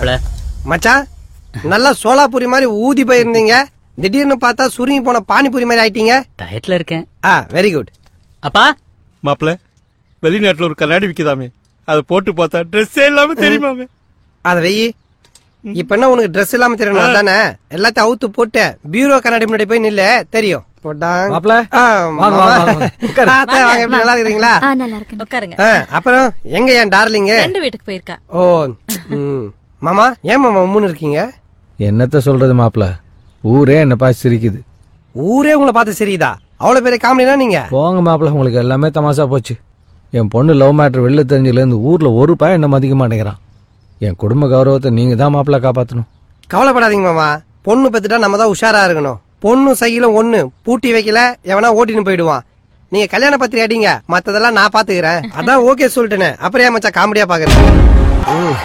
மாப்பிள மச்சான் நல்லா சோலாபுரி மாதிரி ஊதி போயிருந்தீங்க திடீர்னு பார்த்தா சுருங்கி போன பானிபூரி மாதிரி ஆயிட்டீங்க டயட்ல இருக்கேன் ஆ வெரி குட் அப்பா மாப்பிள வெளிநாட்டுல ஒரு கண்ணாடி விக்குதாமே அதை போட்டு பார்த்தா ட்ரெஸ்ஸே இல்லாம தெரியுமாமே அத வெயி இப்ப என்ன உனக்கு Dress இல்லாம தெரியணும் தானே எல்லாத்தையும் அவுத்து போட்டு பியூரோ கண்ணாடி முன்னாடி போய் நில்லு தெரியும் போட்டாங்க. மாப்ள, ஆ, வாங்க, மாமா. வாங்க, வாங்க. உட்காரு. ஆ, அத்தை, வாங்க, எப்படி நல்லா இருக்கீங்களா ஆ நல்லா இருக்கேன் உட்காருங்க ஆ, அப்புறம் எங்க என் டார்லிங்க ரெண்டு வீட்டுக்கு போயிருக்கா ஓ ம். மாமா ஏன் மாமா உம்முன்னு இருக்கீங்க என்னத்த சொல்றது மாப்ள ஊரே என்ன பார்த்து சிரிக்குது ஊரே உங்களை பார்த்து சரிதா அவ்வளவு பெரிய காமெடினா நீங்க போங்க மாப்ள உங்களுக்கு எல்லாமே தமாஷா போச்சு என் பொண்ணு லவ் மேட்ரு வெளில தெரிஞ்சதுலேருந்து ஊர்ல ஒரு பையன் என்ன மதிக்க மாட்டேங்கிறான் என் குடும்ப கௌரவத்தை நீங்க தான் மாப்பிள காப்பாத்தணும் கவலைப்படாதீங்க மாமா பொண்ணு பெத்துட்டா நம்ம தான் உஷாரா இருக்கணும் பொண்ணு சைக்கிளும் ஒண்ணு பூட்டி வைக்கல எவனா ஓட்டின்னு போயிடுவான் நீங்க கல்யாண பத்திரி அடிங்க மத்ததெல்லாம் நான் பாத்துக்கிறேன் அதான் ஓகே சொல்லிட்டேனே அப்புறம் ஏன் மச்சான் காமெடியா பாக்குறேன் ம்.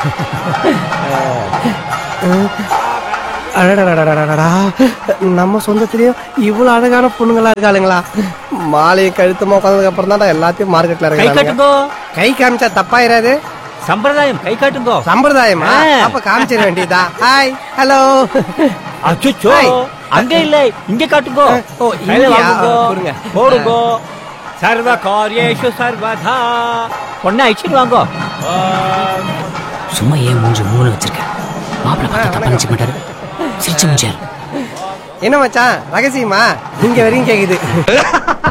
அடடடடடடடா. நம்ம சொந்தத்திலயும் இவ்வளவு அழகான பொண்ணுங்களா இருக்காளுங்களா மாலையும் கழுத்துமா உட்காந்ததுக்கு அப்புறம் தான் எல்லாத்தையும் மார்க்கெட்ல கை இருக்காங்க காட்டுங்கோ கை காமிச்சா தப்பாயிராது சம்பிரதாயம் கை காட்டுங்கோ சம்பிரதாயமா ஆ. அப்ப காமிச்சிட வேண்டியதா ஹாய் ஹலோ அச்சோ ஹாய். அங்க இல்ல இங்க காட்டுங்கோ ஓ, கையில இங்கயா? வாங்குங்கோ. கொடுங்க. போடுங்கோ சர்வ காரியேஷு சர்வதா பொண்ணை அழிச்சிட்டு வாங்கோ சும்மா ஏன் மூஞ்சி மூணு வச்சிருக்க மாப்பிள்ள பார்த்து தப்பா நினைச்சுக்க மாட்டாரு சிரிச்சு முடிச்சாரு என்ன மச்சான் ரகசியமா இங்க வரையும் கேக்குது